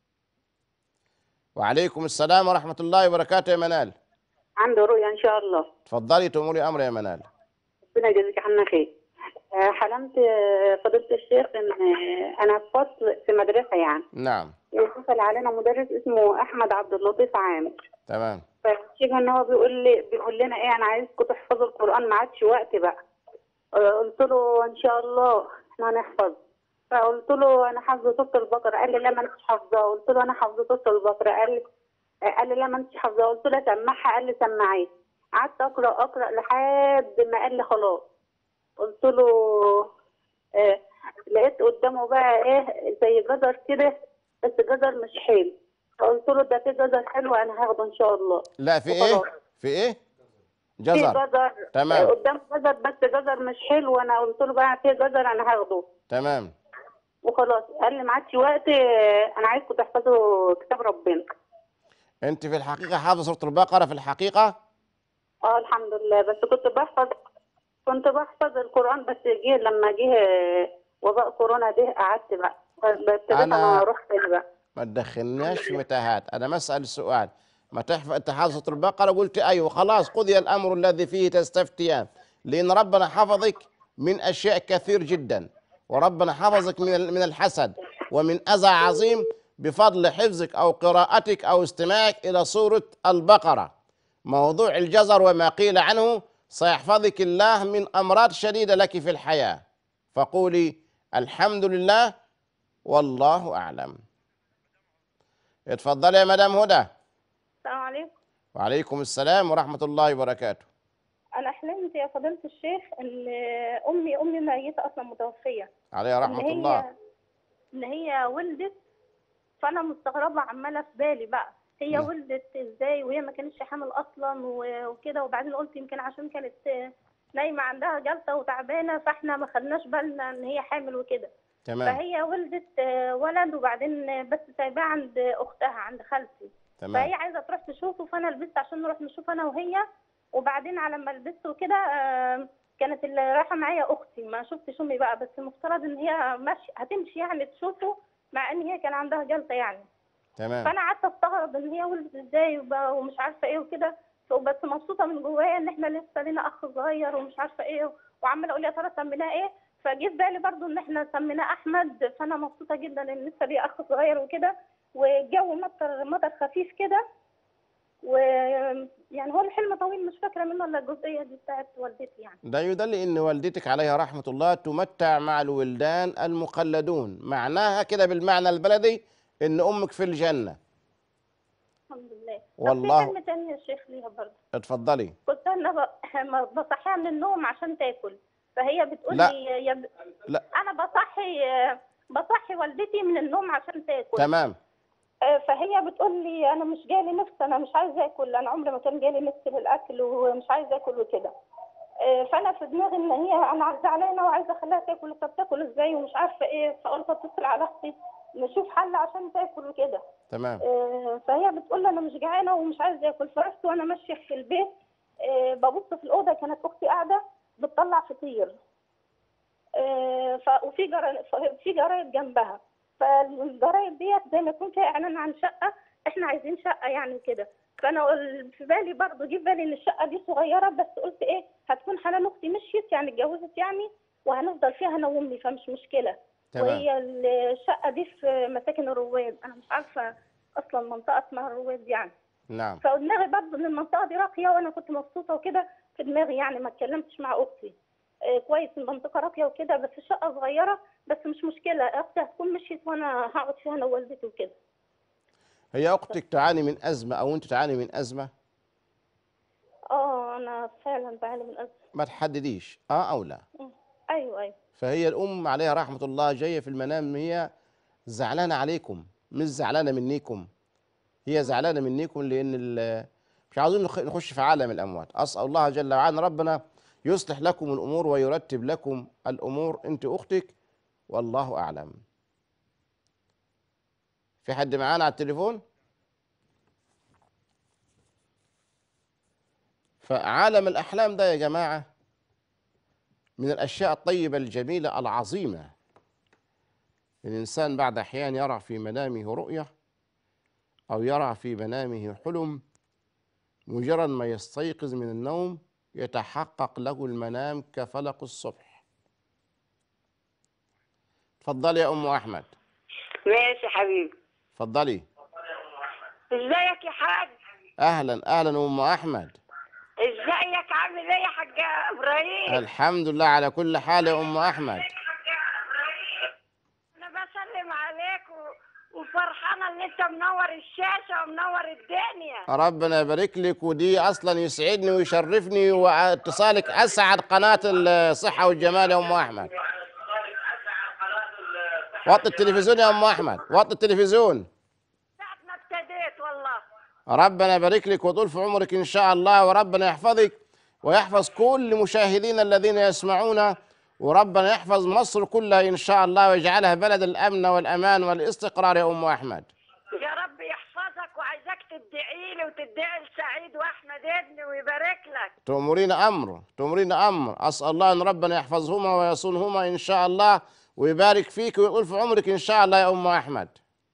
وعليكم السلام ورحمه الله وبركاته يا منال عنده رؤية إن شاء الله تفضلي تأمري امر يا منال ربنا يجازيك عنا خير آه، حلمت آه، فضيلة الشيخ إن آه، أنا في فصل في مدرسة يعني نعم دخل علينا مدرس اسمه أحمد عبد اللطيف عامر تمام فالشيخ إن هو بيقول لي بيقول لنا إيه أنا عايزكم تحفظوا القرآن ما عادش وقت بقى آه، قلت له إن شاء الله إحنا هنحفظ فقلت له أنا حافظة سورة البقرة قال لي لا ما أنتش حافظاها قلت له أنا حافظة سورة البقرة قال لي قال لي لا ما أنتش حافظاها قلت له سمعها قال لي سمعيه قعدت أقرأ أقرأ لحد ما قال لي خلاص قلت له آه لقيت قدامه بقى ايه زي جزر كده بس جزر مش حلو فقلت له ده في جزر حلو انا هاخده ان شاء الله لا في ايه وخلاص. في ايه في جزر جزر تمام. آه، قدام جزر بس جزر مش حلو وانا قلت له بقى في جزر انا هاخده تمام وخلاص قال لي ما عادش وقت آه، انا عايزكم تحفظوا كتاب ربنا انت في الحقيقه حافظ سوره البقره في الحقيقه اه الحمد لله بس كنت بحفظ كنت بحفظ القران بس جه لما جه آه، وباء كورونا ده قعدت بقى ابتديت أنا- انا اروح تاني بقى ما تدخلناش في متاهات انا مسأل سؤال ما تحفظ انت حافظ سوره البقره قلت ايوه خلاص قضي الامر الذي فيه تستفتيان لان ربنا حفظك من اشياء كثير جدا وربنا حفظك من ال- من الحسد ومن اذى عظيم بفضل حفظك او قراءتك او استماعك الى سوره البقره موضوع الجزر وما قيل عنه سيحفظك الله من امراض شديده لك في الحياه فقولي الحمد لله والله اعلم اتفضلي يا مدام هدى السلام عليكم وعليكم السلام ورحمه الله وبركاته انا حلمت يا فضيله الشيخ ان امي امي ميته اصلا متوفيه عليها رحمه إن هي الله ان هي ولدت فانا مستغربه عماله في بالي بقى هي مم. ولدت ازاي وهي ما كانتش حامل اصلا و- وكده وبعدين قلت يمكن عشان كانت نايمه عندها جلطه وتعبانه فاحنا ما خدناش بالنا ان هي حامل وكده تمام فهي ولدت آه، ولد وبعدين آه، بس سايباه عند اختها عند خالتي تمام فهي عايزه تروح تشوفه فانا لبست عشان نروح نشوف انا وهي وبعدين على ما لبست وكده آه، كانت اللي رايحه معايا اختي ما شفتش امي بقى بس المفترض ان هي ماشي هتمشي يعني تشوفه مع ان هي كان عندها جلطه يعني تمام فانا قعدت استغرب ان هي ولدت ازاي وبقى ومش عارفه ايه وكده بس مبسوطه من جوايا ان احنا لسه لنا اخ صغير ومش عارفه ايه وعماله اقول يا ترى سميناه ايه فجه في بالي برضو ان احنا سميناه احمد فانا مبسوطه جدا ان لسه ليا اخ صغير وكده والجو مطر مطر خفيف كده ويعني هو الحلم طويل مش فاكره منه الا الجزئيه دي بتاعت والدتي يعني ده يدل ان والدتك عليها رحمه الله تمتع مع الولدان المخلدون معناها كده بالمعنى البلدي ان امك في الجنه الحمد لله والله- طب في حلم تاني يا شيخ ليها برضه اتفضلي كنت انا ب- بصحيها من النوم عشان تاكل فهي بتقول لا. لي يا ب... لا. انا بصحي بصحي والدتي من النوم عشان تاكل تمام آه، فهي بتقول لي انا مش جالي نفس انا مش عايزه اكل انا عمري ما كان جالي نفس للاكل ومش عايزه اكل وكده آه، فانا في دماغي ان هي انا زعلانه وعايزه اخليها تاكل طب تاكل ازاي ومش عارفه ايه فقلت اتصل على اختي نشوف حل عشان تاكل وكده تمام آه، فهي بتقول لي انا مش جعانه ومش عايزه اكل فرحت وانا ماشيه في البيت آه، ببص في الاوضه كانت اختي قاعده بتطلع فطير آه، ف... وفي جرا... ف- في جرايد جنبها فالجرايد ديت زي ما يكون فيها اعلان عن شقه احنا عايزين شقه يعني كده فانا قل- في بالي برضه جه في بالي ان الشقه دي صغيره بس قلت ايه هتكون حنان اختي مشيت يعني اتجوزت يعني وهنفضل فيها انا وامي فمش مشكله تمام. وهي الشقه دي في مساكن الرواد انا مش عارفه اصلا منطقه اسمها الرواد يعني نعم فدماغي برضه ان المنطقه دي راقيه وانا كنت مبسوطه وكده في دماغي يعني ما اتكلمتش مع اختي آه، كويس المنطقه راقيه وكده بس الشقه صغيره بس مش مشكله اختي هتكون مشيت وانا هقعد فيها انا ووالدتي وكده هي اختك تعاني من ازمه او انت تعاني من ازمه اه انا فعلا بعاني من ازمه ما تحدديش اه او لا مم. ايوه ايوه فهي الام عليها رحمه الله جايه في المنام هي زعلانه عليكم مش زعلانه منيكم هي زعلانه منيكم لان ال- مش عاوزين نخ- نخش في عالم الاموات اسال الله جل وعلا ربنا يصلح لكم الأمور ويرتب لكم الأمور أنت أختك والله أعلم في حد معانا على التليفون فعالم الأحلام ده يا جماعة من الأشياء الطيبة الجميلة العظيمة الإنسان بعد أحيان يرى في منامه رؤية أو يرى في منامه حلم مجرد ما يستيقظ من النوم يتحقق له المنام كفلق الصبح تفضلي يا أم أحمد ماشي حبيبي تفضلي ازيك يا حاج أهلا أهلا أم أحمد ازيك عامل ايه يا حاج ابراهيم الحمد لله على كل حال يا أم أحمد انا بسلم عليك و... وفرحانه ان انت منور الشاشه ومنور الدنيا ربنا يبارك لك ودي أصلا يسعدني ويشرفني واتصالك أسعد قناة الصحة والجمال يا أم أحمد وطي التلفزيون يا أم أحمد وطي التلفزيون ساعه ما ابتديت والله ربنا يبارك لك ويطول في عمرك ان شاء الله وربنا يحفظك ويحفظ كل مشاهدينا الذين يسمعون وربنا يحفظ مصر كلها ان شاء الله ويجعلها بلد الامن والامان والاستقرار يا ام احمد يا رب يحفظك وعايزاك تدعي لي وتدعي لسعيد واحمد ابني ويبارك لك تؤمرين امر تؤمرين امر اسال الله ان ربنا يحفظهما ويصونهما ان شاء الله ويبارك فيك ويطول في عمرك ان شاء الله يا ام احمد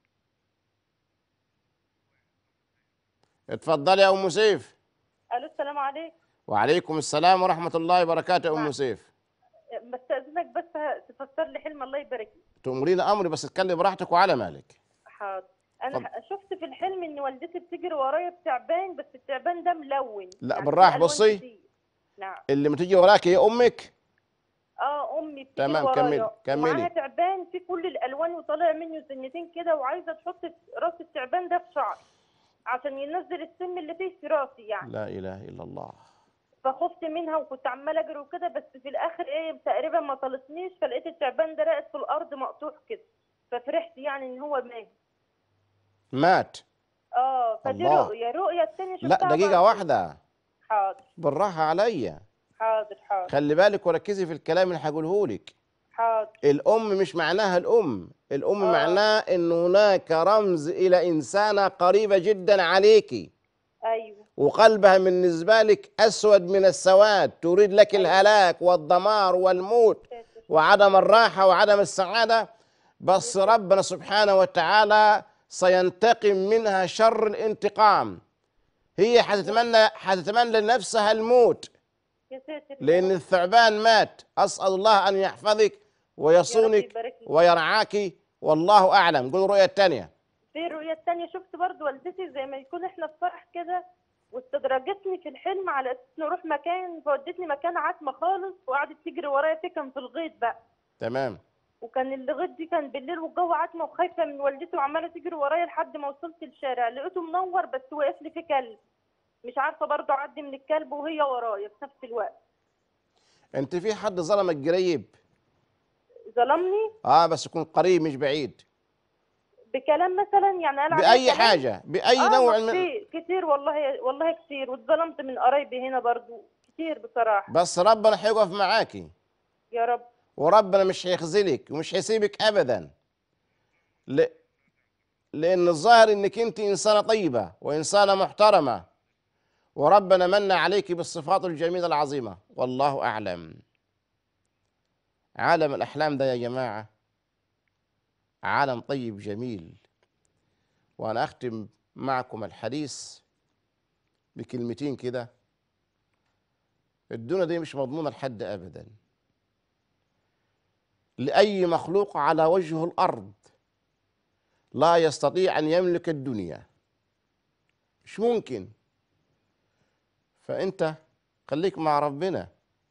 اتفضلي يا ام سيف الو السلام عليكم وعليكم السلام ورحمه الله وبركاته يا ام سيف بستأذنك بس تفسر لي حلم الله يبارك لك تؤمرين امر بس اتكلم براحتك وعلى مالك حاضر انا شفت في الحلم ان والدتي بتجري ورايا بتعبان بس التعبان ده ملون لا يعني بالراحه فيه ألوان بصي كتير. نعم اللي بتيجي وراك هي امك اه امي بتجري تمام، ورايا كملي- كملي. ومعاها تعبان في كل الالوان وطالع منه سنتين كده وعايزه تحط راس التعبان ده في شعري عشان ينزل السم اللي فيه في راسي يعني لا اله الا الله فخفت منها وكنت عماله اجري وكده بس في الاخر ايه تقريبا ما طلتنيش فلقيت التعبان ده راقد في الارض مقطوع كده ففرحت يعني ان هو مات مات اه فدي الله. رؤيه رؤيه التانية لا شفتها دقيقه برضه. واحده حاضر بالراحه عليا حاضر حاضر خلي بالك وركزي في الكلام اللي هقوله لك حاضر الام مش معناها الام الام آه. معناه ان هناك رمز الى انسانه قريبه جدا عليكي ايوه وقلبها بالنسبه لك اسود من السواد تريد لك الهلاك والدمار والموت وعدم الراحه وعدم السعاده بس ربنا سبحانه وتعالى سينتقم منها شر الانتقام هي حتتمنى حتتمنى لنفسها الموت يا ساتر لأن الثعبان مات أسأل الله أن يحفظك ويصونك يبارك لك. ويرعاك والله أعلم قول الرؤية الثانية في الرؤيه التانية شفت برضو والدتي زي ما يكون احنا في فرح كده واستدرجتني في الحلم على اساس نروح مكان فودتني مكان عتمه خالص وقعدت تجري ورايا في كان في الغيط بقى تمام وكان الغيط دي كان بالليل والجو عتمه وخايفه من والدتي وعماله تجري ورايا لحد ما وصلت الشارع لقيته منور بس واقف لي في كلب مش عارفه برضو اعدي من الكلب وهي ورايا في نفس الوقت أنت في حد ظلمك قريب ظلمني آه بس يكون قريب مش بعيد بكلام مثلا يعني قال عليا بأي كلام؟ حاجة بأي آه نوع ما من كتير كتير والله والله كتير واتظلمت من قرايبي هنا برضو كتير بصراحه بس ربنا هيقف معاكي يا رب وربنا مش هيخذلك ومش هيسيبك أبدا ل... لأن الظاهر إنك أنت إنسانة طيبة وإنسانة محترمة وربنا من عليك بالصفات الجميلة العظيمة والله أعلم عالم الأحلام ده يا جماعة عالم طيب جميل وأنا أختم معكم الحديث بكلمتين كده الدنيا دي مش مضمونة لحد أبدا لأي مخلوق على وجه الأرض لا يستطيع أن يملك الدنيا مش ممكن فأنت خليك مع ربنا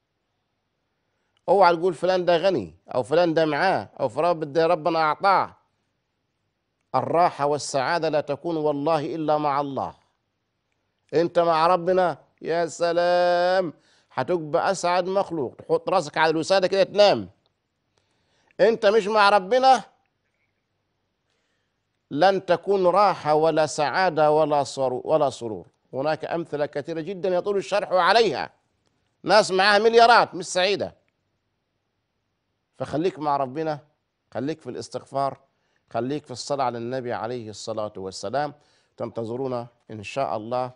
اوعى تقول فلان ده غني او فلان ده معاه او فلان ده ربنا اعطاه الراحه والسعاده لا تكون والله الا مع الله انت مع ربنا يا سلام هتبقى اسعد مخلوق تحط راسك على الوساده كده تنام انت مش مع ربنا لن تكون راحه ولا سعاده ولا سرور ولا سرور هناك امثله كثيره جدا يطول الشرح عليها ناس معاها مليارات مش سعيدة فخليك مع ربنا خليك في الاستغفار خليك في الصلاة على النبي عليه الصلاة والسلام تنتظرونا إن شاء الله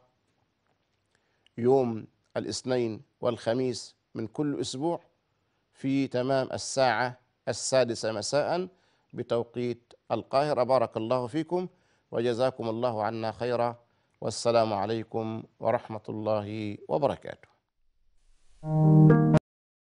يوم الاثنين والخميس من كل أسبوع في تمام الساعة السادسة مساء بتوقيت القاهرة بارك الله فيكم وجزاكم الله عنا خيرا والسلام عليكم ورحمة الله وبركاته